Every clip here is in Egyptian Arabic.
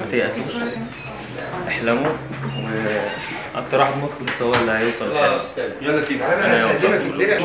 تيأسوش احلموا واكتر واحد مخلص هو اللي هيوصل للحلم يلا تيجي انا يوصل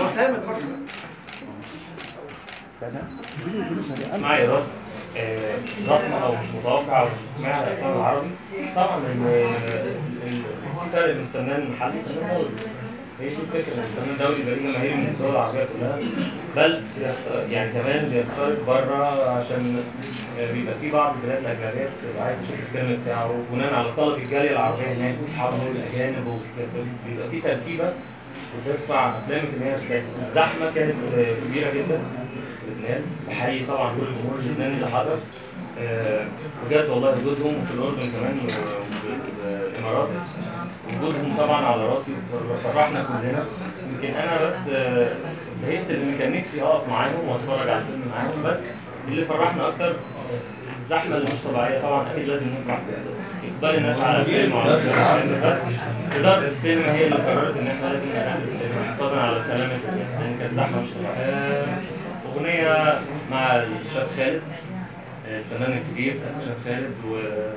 معايا رد آه، ضخمة أو مش متوقع أو مش بتسمعها في الأفلام العربي طبعا ال- ال- ال- في فرق بين الفنان المحلي والفنان الدولي هي دي الفكرة إن الفنان الدولي يبقى ليه جماهير من الدول العربية كلها بل بيخت- يعني كمان بيخترق بره عشان آه، بيبقى في بعض البلاد الأجنبية بتبقى عايزة تشوف الفيلم بتاعه بناء على طلب الجالية العربية هناك وأصحابهم الأجانب وبيبقى في تركيبة وتدفع أفلام إن هي تسافر الزحمة كانت آه، كبيرة جدا في لبنان بحيي طبعا كل الجمهور اللبناني اللي حضر آه، بجد والله وجودهم وفي الأردن كمان وفي الإمارات وجودهم طبعا على راسي فرحنا كلنا يمكن أنا بس آه، زهقت لأن كان نفسي أقف معاهم وأتفرج على الفيلم معاهم بس اللي فرحنا أكتر آه، الزحمة اللي مش طبيعية طبعا أكيد لازم نرفع إقبال الناس على الفيلم وعلى الفيلم بس إدارة السينما هي اللي قررت إن إحنا لازم نعمل السينما حفاظا على سلامة الناس لأن كانت زحمة مش طبيعية آه، أغنية مع الشيخ خالد آه، الفنان الكبير الشيخ خالد و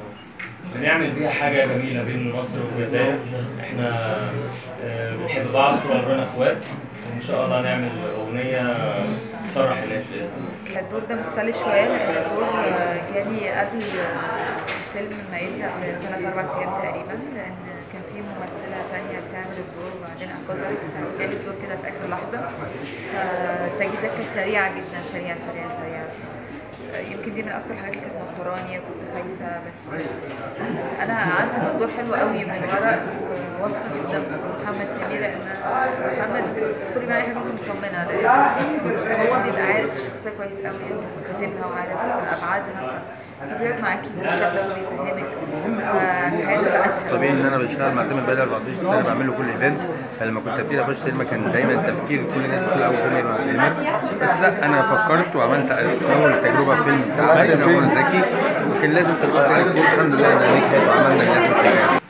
بنعمل بيها حاجة جميلة بين مصر والجزائر احنا آه، بنحب بعض طول عمرنا اخوات وان شاء الله نعمل اغنية تفرح الناس باذن الله الدور ده مختلف شوية لأن الدور آه، جالي قبل آه، الفيلم ما يبدأ بثلاث أربع أيام تقريبا لأن كان في ممثلة تانية بتعمل الدور وبعدين اعتذرت فجالي الدور كده في آخر لحظة فالتجهيزات كانت سريعة جدا سريعة سريعة سريعة آه، يمكن دي من أكتر الحاجات اللي كانت موتراني كنت خايفة بس أنا عارفة إن الدور حلو قوي من ورا وواثقة جدا في محمد سامي لأن محمد بتدخلي معاه حاجة انت مطمنة لأن هو بيبقى عارف الشخصية كويس قوي وكاتبها وعارف أبعادها فبيقعد معاكي ويشرح لك ويفهمك فالحياة تبقى أسهل طبيعي ان انا بشتغل مع تامر بقالي 14 سنه بعمل له كل ايفنتس فلما كنت ابتدي اخش سينما كان دايما تفكير كل الناس بتقول اول فيلم يبقى مع تامر بس لا انا فكرت وعملت في اول تجربه فيلم بتاع عايز زكي وكان لازم تجربه تانية تكون الحمد لله انها نجحت وعملنا نجاح مش